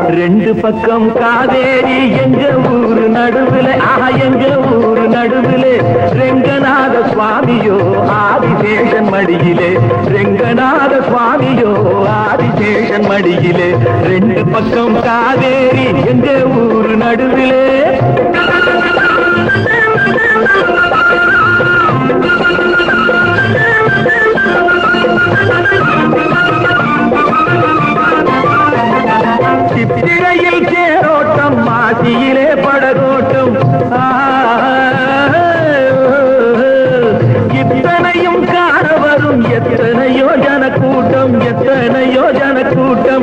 ரெண்டு பக்கம் காவேரி எங்க ஊரு நடுவுல ஆஹா எங்க ஊரு நடுவுல ரெங்கநாத சுவாமியோ ஆதிசேஷன் மடியிலே ரெங்கநாத சுவாமியோ ஆதிசேஷன் மடியிலே ரெண்டு பக்கம் காவேரி எங்க ஊரு நடுவிலே சித்திரையில் தேரோட்டம் மாசியிலே படகோட்டம் ஆ, இத்தனையும் காண வரும் எத்தனையோ ஜன கூட்டம் எத்தனையோ ஜன கூட்டம்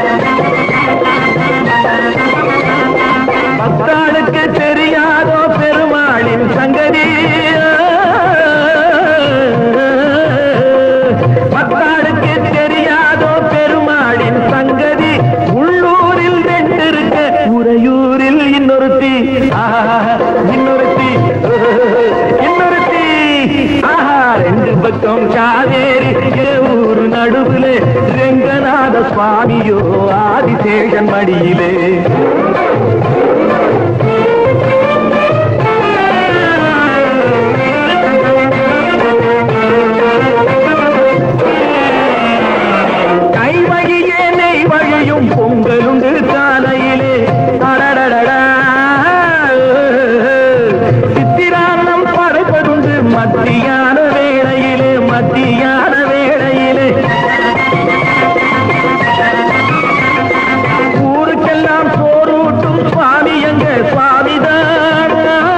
பக்தாளுக்கு தெரியாதோ பெருமாளின் சங்கதி பக்தாளுக்கு தெரியாதோ பெருமாளின் சங்கதி உள்ளூரில் ரெண்டு இருக்க உறையூரில் இன்னொருத்தி ஆஹா, இன்னொருத்தி இன்னொருத்தி ஆஹா ரெண்டு பக்கம் காவேரி ஏ ஊரு நடுவுல ரெங்கநாத சுவாமியோ ஆதிசேஷன் மடியிலே கைவழியே நெய் வழியும் பொங்கலுண்டு காலையிலே அடடடடா. சித்திரான்னம் படைப்பதுண்டு மத்தியான வேளையிலே மத்தியான வேளையிலே ஊருக்கெல்லாம் சோறூட்டும் சுவாமி எங்க சுவாமிதான்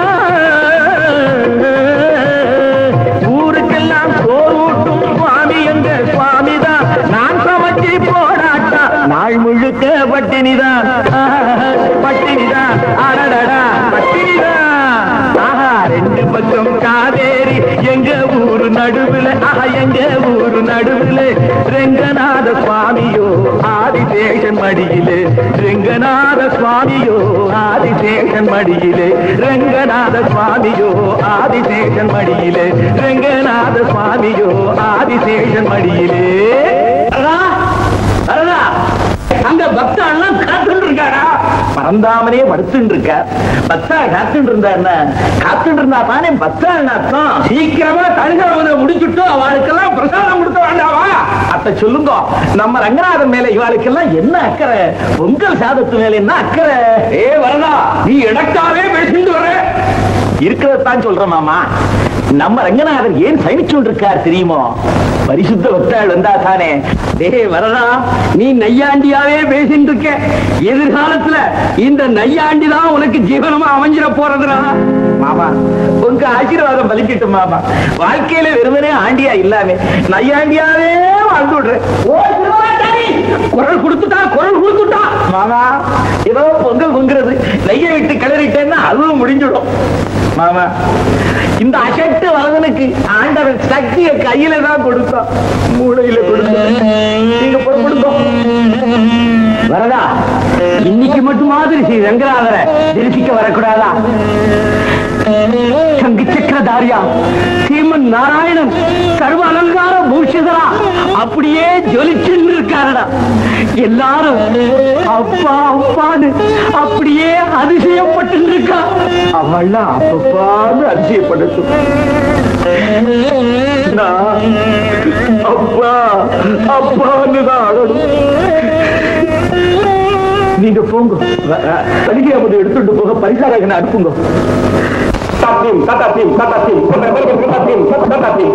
ஊருக்கெல்லாம் சோறூட்டும் சுவாமி எங்க சுவாமிதான் நான் சமைச்சு போடாட்டா நாள் முழுக்க பட்டினிதான் ஆஹா, பட்டினிதான் அடடடா பட்டினிதான் ஆஹா ரெண்டு பக்கம் காவேரி எங்க ஊரு நடுவுல ஆஹா எங்க ஊரு நடுவுல ரெங்கநாத சுவாமியோ ஆதிசேஷன் மடியிலே ரெங்கநாத சுவாமியோ ஆதிசேஷன் மடியிலே ரெங்கநாத சுவாமியோ ஆதிசேஷன் மடியிலே ரெங்கநாத சுவாமியோ ஆதிசேஷன் மடியிலே அடடா, அடடா, அங்க பக்தாள்லாம் காத்துட்டு இருக்காடா பரந்தாமனே படுத்துட்டு இருக்க பக்தா காத்துட்டு இருந்தா என்ன காத்துட்டு இருந்தா தானே பக்தாள்னு அர்த்தம் சீக்கிரமா தனிகாவதை முடிச்சுட்டு அவளுக்கெல்லாம் பிரசாதம் கொடுக்க வேண்டாவா அத்த சொல்லுங்க நம்ம ரங்கநாதன் மேல இவாளுக்கெல்லாம் என்ன அக்கறை பொங்கல் சாதத்து மேல என்ன அக்கறை ஏ வரதா நீ எனக்காவே பேசிட்டு வர இருக்கிறதான் சொல்றேன் மாமா நம்ம ரங்கநாதர் ஏன் சைனிச்சுட்டு இருக்கார் தெரியுமோ பரிசுத்த பக்தாள் வந்தா தானே டேய் வரதா நீ நையாண்டியாவே பேசிட்டு இருக்க எதிர்காலத்துல இந்த நையாண்டி தான் உனக்கு ஜீவனமா அமைஞ்சிட போறதுடா மாமா உங்க ஆசீர்வாதம் பலிக்கட்டும் மாமா வாழ்க்கையில வெறுமனே ஆண்டியா இல்லாம நையாண்டியாவே வாழ்ந்து விடுறேன் ஓ சிவகாமி, குரல் கொடுத்துட்டா குரல் கொடுத்துட்டா மாமா ஏதோ பொங்கல் பொங்குறது நெய்யை விட்டு கிளறிட்டேன்னா அதுவும் முடிஞ்சிடும் மாமா இந்த அசட்டு வரதனுக்கு ஆண்டவன் சக்தியை கையில தான் கொடுத்தான் மூளையில கொடுத்தான் நீங்க பொறுப்படுத்தோம் வரதா இன்னைக்கு மட்டும் மாதிரி ஸ்ரீ ரங்கநாதரை தரிசிக்க வரக்கூடாதா சங்கு சக்கரதாரியா சீமன் நாராயணன் சர்வ அலங்கார பூஷிதரா அப்படியே ஜொலிச்சுன்னு இருக்காரடா எல்லாரும் அப்பா அப்பான்னு அப்படியே அதிசயப்பட்டு இருக்கா அவள்லாம் அப்பப்பான்னு அதிசயப்படட்டும் நான் அப்பா அப்பான்னு தான் அழணும் நீங்க போங்க பரிகையாவது எடுத்துட்டு போக பரிசாரகனை அனுப்புங்க தத்தீம் தத்தீம் தத்தீம் தத்தீம் தத்தீம்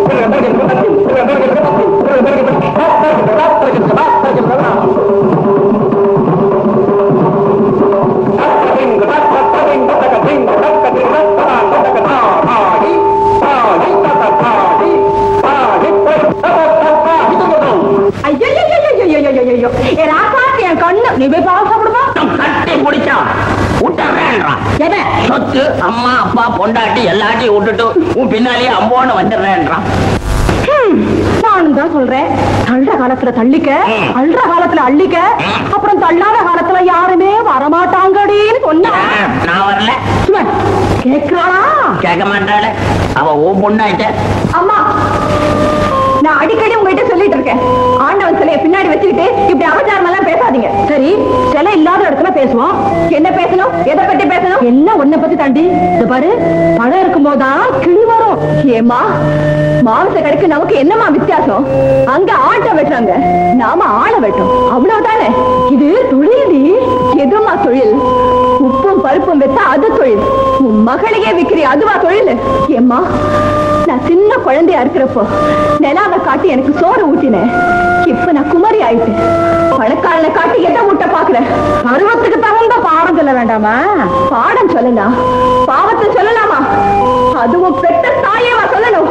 ஐயோ என் ராசாத்தி என் கண்ணு நீ போய் பால் சாப்பிடுமா கட்டி பிடிச்சா விட்டுறேன்றான் எதை சொத்து அம்மா அப்பா பொண்டாட்டி எல்லாத்தையும் விட்டுட்டு உன் பின்னாலேயே அம்போன்னு வந்துடுறேன்றான் ஹம், நானும் தான் சொல்றேன் தள்ளுற காலத்துல தள்ளிக்க அள்ளுற காலத்துல அள்ளிக்க அப்புறம் தள்ளாத காலத்துல யாருமே வரமாட்டாங்கடின்னு சொன்னா நான் வரல சும்மா, கேக்குறாளா கேட்க மாட்டாள அவ ஓ பொண்ணாயிட்ட அம்மா நான் அடிக்கடி உங்ககிட்ட சொல்லிட்டு இருக்கேன் ஆண்டவன் சிலையை பின்னாடி வச்சுக்கிட்டு இப்படி அபச்சாரம் எல்லாம் பேசாதீங்க சரி சிலை இல்லாத இடத்துல பேசுவோம் என்ன பேசணும் எதை பத்தி பேசணும் எல்லாம் உன்னை பத்தி தாண்டி இந்த பாரு பழம் இருக்கும் போதுதான் கிளி வரும் ஏமா மாംസ கடைக்கு நமக்கு என்னமா வித்தியாசம் அங்க ஆட்டை வெட்டுறாங்க நாம ஆளை வெட்டோம் அவ்வளவுதானே இது தொழில் எதுமா தொழில் உப்பும் பருப்பும் வெத்தா அது தொழில் உன் மகளையே விக்கிறி அதுவா தொழில் ஏம்மா நான் சின்ன குழந்தையா இருக்கிறப்போ நிலாவை காட்டி எனக்கு சோறு ஊட்டினேன் இப்ப நான் குமரி ஆயிட்டேன் பணக்காரனை காட்டி எதை ஊட்ட பாக்குறேன் பருவத்துக்கு தகுந்த பாடம் சொல்ல வேண்டாமா பாடம் சொல்லலாம் பாவத்தை சொல்லலாமா அதுவும் பெத்த தாயேவா சொல்லணும்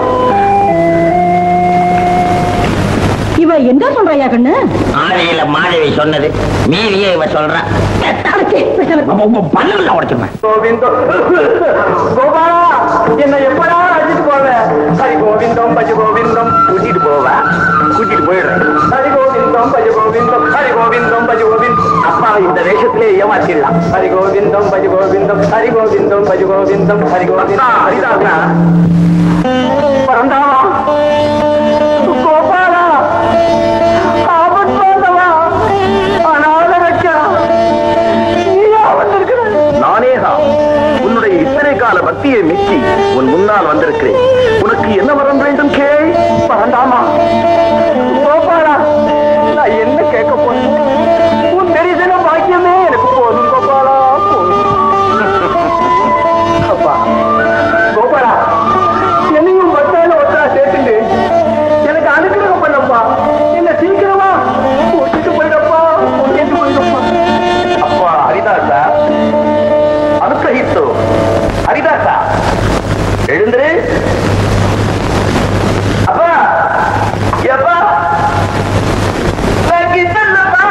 இவ என்ன சொல்றாயா கண்ணு ஆணையில மாதவி சொன்னது மீறியே இவ சொல்றா பல்லுல உடைச்சுமே கோவிந்தம் கோபாலா என்ன எப்படா அழைச்சிட்டு போவ ஹரி கோவிந்தம் பஜ கோவிந்தம் கூட்டிட்டு போவ கூட்டிட்டு போயிடுறேன் ஹரி கோவிந்தம் பஜ கோவிந்தம் ஹரி கோவிந்தம் பஜ கோவிந்தம் அப்பாவை இந்த வேஷத்திலே ஏமாத்திடலாம் ஹரி கோவிந்தம் பஜ கோவிந்தம் ஹரி கோவிந்தம் பஜ கோவிந்தம் ஹரி கோவிந்தம் ஹரிதாசா பரந்தாவா கோபாலா ஆபத் பாந்தவா அனாத ரட்சா நீயா வந்திருக்கிறாய் நானேதான் உன்னுடைய இத்தனை கால பக்தியை மெச்சி உன் முன்னால் வந்திருக்கிறேன் உனக்கு என்ன வரம் வேண்டும் கேள் பரந்தாமா கோபாலா நான் என்ன கேட்க போறேன் உன் தரிசன பாக்கியமே எனக்கு போதும் கோபாலா போதும் அப்பா கோபாலா என்னையும் பத்தாயிரம் ஒத்தா சேர்த்துண்டு எனக்கு அனுகிரகம் பண்ணப்பா என்ன சீக்கிரமா கூட்டிட்டு போயிடப்பா கூட்டிட்டு போயிடப்பா அப்பா ஹரிதாசா அனுகிரகித்தோ ஹரிதாசா எழுந்திரு அப்பா எப்பா நான் கிட்டலப்பா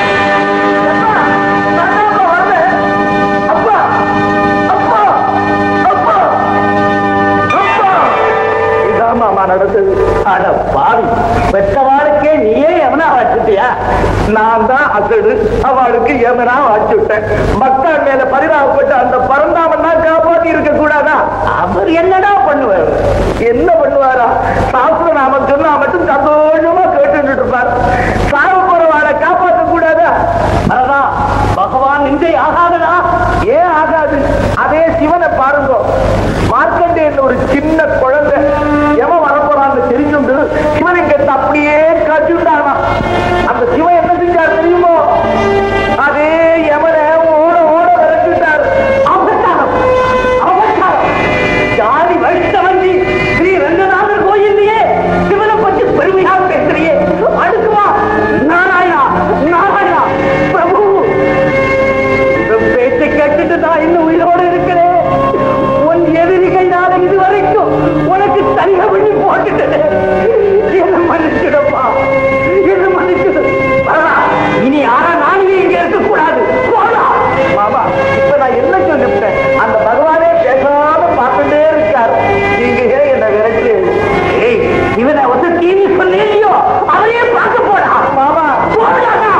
அப்பா அப்பா அப்பா அப்பா இதான் மாமா நடந்தது அட பாவி பெற்றவாளுக்கே நீயே எவனா வச்சுட்டியா நான் தான் அசடு அவளுக்கு எமனா வச்சுட்டேன் மக்கள் மேல பரிதாபப்பட்டு அந்த பரந்தாமன் தான் காப்பாத்தி இருக்க கூடாதா அவர் என்னடா பண்ணுவார் என்ன பண்ணுவாரா சாஸ்திர நாம சொன்னா மட்டும் சந்தோஷமா கேட்டுட்டு இருப்பார் சாக போறவாளை காப்பாற்ற கூடாதா அதான் பகவான் நிந்தை ஆகாதடா ஏன் ஆகாது அதே சிவனை பாருங்க மார்க்கண்டேயன் ஒரு சின்ன குழந்தை எவன் வரப்போறான்னு தெரிஞ்சுண்டு சிவனை கெட்ட அப்படியே கட்டுட்டானா அந்த சிவன் என்ன செஞ்சார் தெரியுமோ அதே யமனை ஓட ஓட விரட்டிட்டார் அவசரம் அவசரம் ஜாதி வைஷ்ணவந்தி ஸ்ரீ ரங்கநாதர் கோயில்லையே சிவனை பற்றி பெருமையா பேசுறியே அடுக்குமா நாராயணா நாராயணா பிரபு இந்த பேச்சை கேட்டுட்டு நான் இன்னும் உயிரோடு இருக்கிறேன் உன் எதிரிகளால இதுவரைக்கும் உனக்கு தனியா பண்ணி போட்டுட்டேன் என்ன மன்னிச்சிடப்பா என்ன மன்னிச்சிடு வரலா இனி யாரா நானே இங்க இருக்க கூடாது போலாம் மாமா இப்ப நான் என்ன சொல்லிவிட்டேன் அந்த பகவானே பேசாம பார்த்துட்டே இருக்கார் நீங்க ஏன் என்ன விரட்டு ஏய் இவனை வந்து தீனி சொன்னீங்களோ அவரையே பார்க்க போடா மாமா போடாதா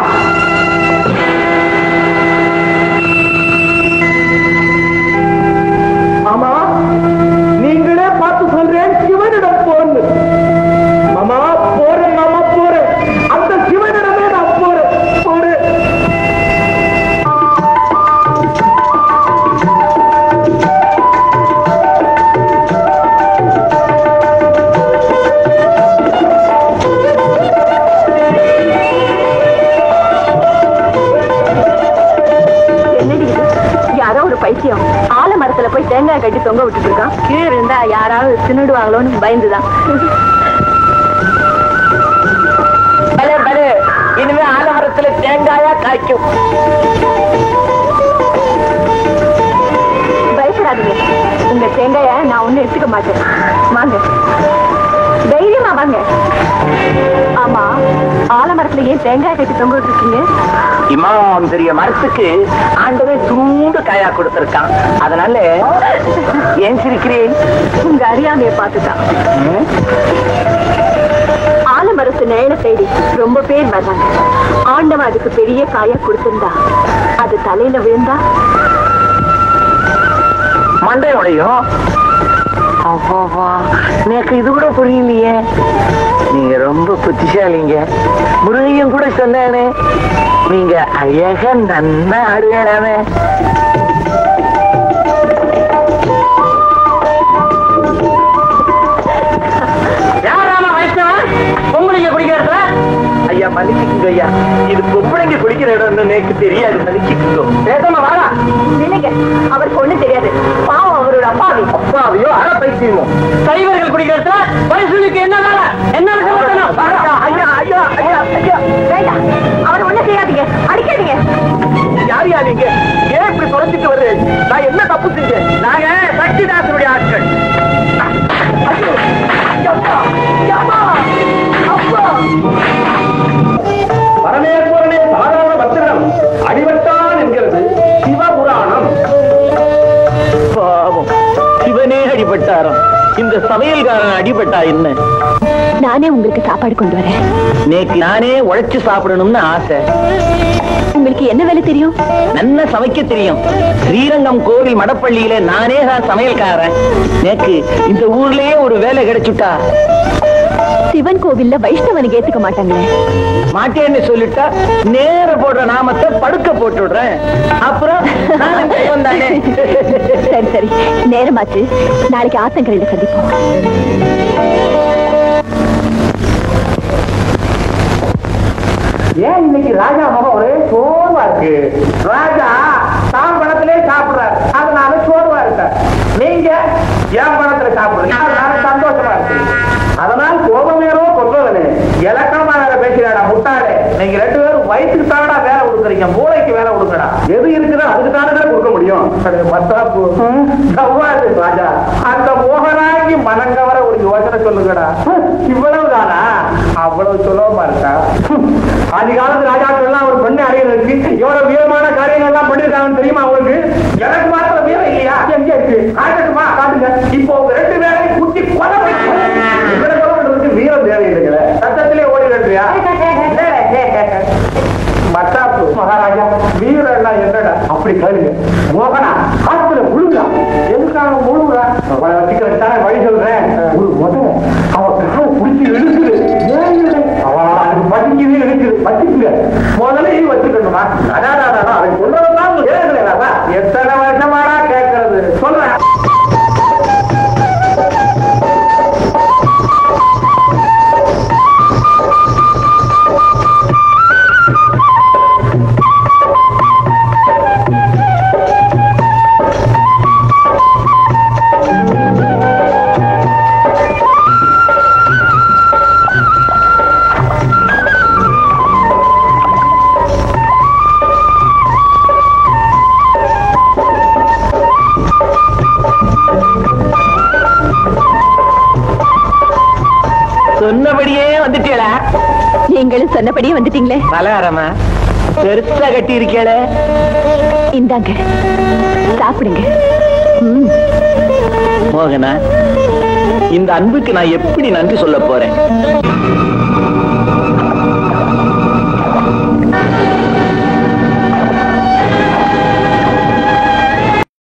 ஆமா நீங்களே பார்த்து சொல்றேன் சிவனிடம் போன்னு மாமா போறேன் மாமா போறேன் அந்த சிவனிடமே நான் போறேன் போறேன் என்னடி இது? யாரோ ஒரு பைத்தியம் ஆலமரத்துல போய் தேங்காய் கட்டி தொங்க விட்டுட்டு இருக்கான் கீழே இருந்தா யாராவது தின்னுடுவாங்களோன்னு பயந்துதான் பலே பலே இனிமே ஆலமரத்துல தேங்காயா காய்க்கும் பயப்படாதீங்க உங்க தேங்காய நான் ஒண்ணு எடுத்துக்க மாட்டேன் வாங்க தைரியமா வாங்க ஆமா ஆலமரத்துல ஏன் தேங்காய் கட்டி தொங்க விட்டுருக்கீங்க இமாம் பெரிய மரத்துக்கு ஆண்டவன் துண்டு காயா கொடுத்திருக்கான் அதனால ஏன் சிரிக்கிறேன் உங்க அறியாமைய பார்த்துதான் ஆலமரத்து நிழல தேடி ரொம்ப பேர் வர்றாங்க ஆண்டவன் அதுக்கு பெரிய காயா கொடுத்திருந்தா அது தலையில விழுந்தா மண்டையோடையும் அப்பா எனக்கு இது கூட புரியலையே நீங்க ரொம்ப புத்திசாலிங்க முருகையும் கூட சொன்னானே நீங்க அழகா நன்னா ஆடுவேடாமே யாராம வைஷ்ணவன் பொங்கலிங்க குடிக்கிறத ஐயா மன்னிச்சுக்குங்க ஐயா இது பொம்பளைங்க குளிக்கிற இடம்னு எனக்கு தெரியாது மன்னிச்சுக்குங்க பேசாம வாடா இல்லைங்க அவருக்கு ஒண்ணு தெரியாது பாவம் அவரோட அப்பாவி அப்பாவையோ அற பைத்தியமோ சைவர்கள் குடிக்கிறத வயசுக்கு என்ன வேலை என்ன சமாதானம்? வாடா. ஐயா ஐயா ஐயா ஐயா வேண்டாம் அவர் ஒண்ணு செய்யாதீங்க அடிக்காதீங்க யார் யார் நீங்க ஏன் இப்படி தொலைச்சிட்டு வருது நான் என்ன தப்பு செஞ்சேன் நாங்க சக்திதாசனுடைய ஆட்கள் ஐயோ! யப்பா! யப்பா! அப்பா! பரமேஸ்வரனே சாதாரண பத்திரம் அடிபட்டான் என்கிறது சிவபுராணம் பாவம் சிவனே அடிபட்டாராம் இந்த சமையல்காரன் அடிபட்டா என்ன நானே உங்களுக்கு சாப்பாடு கொண்டு வரேன் நேக்கு நானே உழைச்சு சாப்பிடணும்னு ஆசை உங்களுக்கு என்ன வேலை தெரியும் நல்லா சமைக்க தெரியும் ஸ்ரீரங்கம் கோவில் மடப்பள்ளியில நானே தான் சமையல்காரன் நேக்கு இந்த ஊர்லயே ஒரு வேலை கிடைச்சுட்டா சிவன் கோவில்ல வைஷ்ணவனுக்கு ஏத்துக்க மாட்டாங்களே மாட்டேன்னு சொல்லிட்டா நேர போடுற நாமத்தை படுக்க போட்டு விடுறேன் அப்புறம் நானும் தெய்வம் தானே சரி சரி நேரமாச்சு நாளைக்கு ஆத்தங்கரையில சந்திப்போம் ஏன் இன்னைக்கு ராஜா முகம் ஒரே சோர்வா இருக்கு ராஜா தான் பணத்திலே சாப்பிடுறாரு அதனால சோர்வா இருக்கார் நீங்க என் பணத்துல சாப்பிடுறீங்க அதனால சந்தோஷமா இருக்கு அதனால் கோபம் வேறோ கொள்வதனே இலக்கணமா வேற பேசுறாடா முட்டாளே நீங்க ரெண்டு பேரும் வயிற்றுக்கு தானடா வேலை கொடுக்குறீங்க மூளைக்கு வேலை கொடுக்கடா எது இருக்குதோ அதுக்கு தானே கொடுக்க முடியும் மத்தாப்பு கவ்வாது ராஜா அந்த மோகனாகி மனங்கவர ஒரு யோசனை சொல்லுங்கடா இவ்வளவுதானா அவ்வளவு சுலபமா இருக்கா ஆதி காலத்து ராஜாக்கள் எல்லாம் ஒரு பெண்ணை அடையிறதுக்கு எவ்வளவு வீரமான காரியங்கள் எல்லாம் பண்ணிருக்காங்கன்னு தெரியுமா உங்களுக்கு எனக்கு மாத்திரம் வீரம் இல்லையா எங்க இருக்கு காட்டட்டுமா காட்டுங்க இப்போ உங்க ரெண்டு பேரையும் குத்தி கொலை இவ்வளவு பண்றதுக்கு வீரம் தேவையில்லைங்களே சத்தத்திலே ஓடிடுறியா மத்தாப்பு மகாராஜா வீரம் எல்லாம் என்னடா அப்படி கேளுங்க மோகனா ஆத்துல முழுங்கா எதுக்காக முழுங்கா வச்சுக்கிறதுக்கு தானே வழி சொல்றேன் ஒரு முத அவ காலை பிடிச்சி இழுக்குது ஏன் இல்லை? அவ அது பட்டிக்குது இழுக்குது பட்டிக்குது முதல்ல இது வச்சுக்கணுமா அதான் அதான் அதை சொல்றதெல்லாம் கேட்கல எத்தனை வருஷமாடா கேட்கறது சொல்றேன் சொன்னபடியே வந்துட்டேடா நீங்களும் சொன்னபடியே வந்துட்டீங்களே மலையாரமா பெருசா கட்டி இருக்கேளே இந்தாங்க சாப்பிடுங்க ம், மோகனா இந்த அன்புக்கு நான் எப்படி நன்றி சொல்ல போறேன்